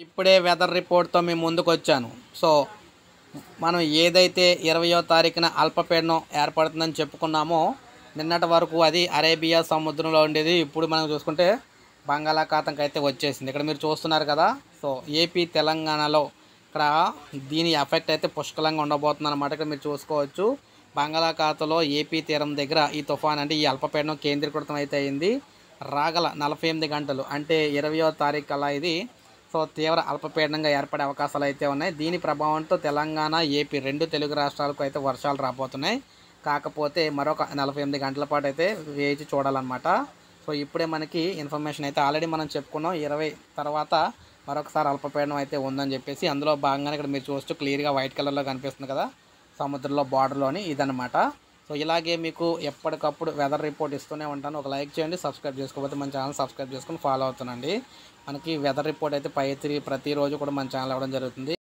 ఇప్పుడే వెదర్ రిపోర్ట్తో మేము ముందుకు వచ్చాను సో మనం ఏదైతే ఇరవయో తారీఖున అల్పపీడనం ఏర్పడుతుందని చెప్పుకున్నామో నిన్నటి వరకు అది అరేబియా సముద్రంలో ఉండేది ఇప్పుడు మనం చూసుకుంటే బంగాళాఖాతంకి అయితే వచ్చేసింది ఇక్కడ మీరు చూస్తున్నారు కదా సో ఏపీ తెలంగాణలో ఇక్కడ దీని ఎఫెక్ట్ అయితే పుష్కలంగా ఉండబోతుంది అనమాట ఇక్కడ మీరు చూసుకోవచ్చు బంగాళాఖాతంలో ఏపీ తీరం దగ్గర ఈ తుఫాన్ అంటే ఈ అల్పపీడనం కేంద్రీకృతం అయితే అయింది రాగల నలభై ఎనిమిది గంటలు అంటే ఇరవయో తారీఖు అలా ఇది సో తీవ్ర అల్పపీడనంగా ఏర్పడే అవకాశాలు అయితే ఉన్నాయి దీని ప్రభావంతో తెలంగాణ ఏపీ రెండు తెలుగు రాష్ట్రాలకు అయితే వర్షాలు రాబోతున్నాయి కాకపోతే మరొక నలభై ఎనిమిది గంటల పాటు అయితే వేచి చూడాలన్నమాట సో ఇప్పుడే మనకి ఇన్ఫర్మేషన్ అయితే ఆల్రెడీ మనం చెప్పుకున్నాం ఇరవై తర్వాత మరొకసారి అల్పపీడనం అయితే ఉందని చెప్పేసి అందులో భాగంగానే ఇక్కడ మీరు చూస్తూ క్లియర్గా వైట్ కలర్లో కనిపిస్తుంది కదా సముద్రంలో బార్డర్లోని ఇదన్నమాట సో ఇలాగే మీకు ఎప్పటికప్పుడు వెదర్ రిపోర్ట్ ఇస్తూనే ఉంటాను ఒక లైక్ చేయండి సబ్స్క్రైబ్ చేసుకోకపోతే మన ఛానల్ సబ్స్క్రైబ్ చేసుకొని ఫాలో అవుతానండి మనకి వెదర్ రిపోర్ట్ అయితే పై ప్రతిరోజు కూడా మన ఛానల్ ఇవ్వడం జరుగుతుంది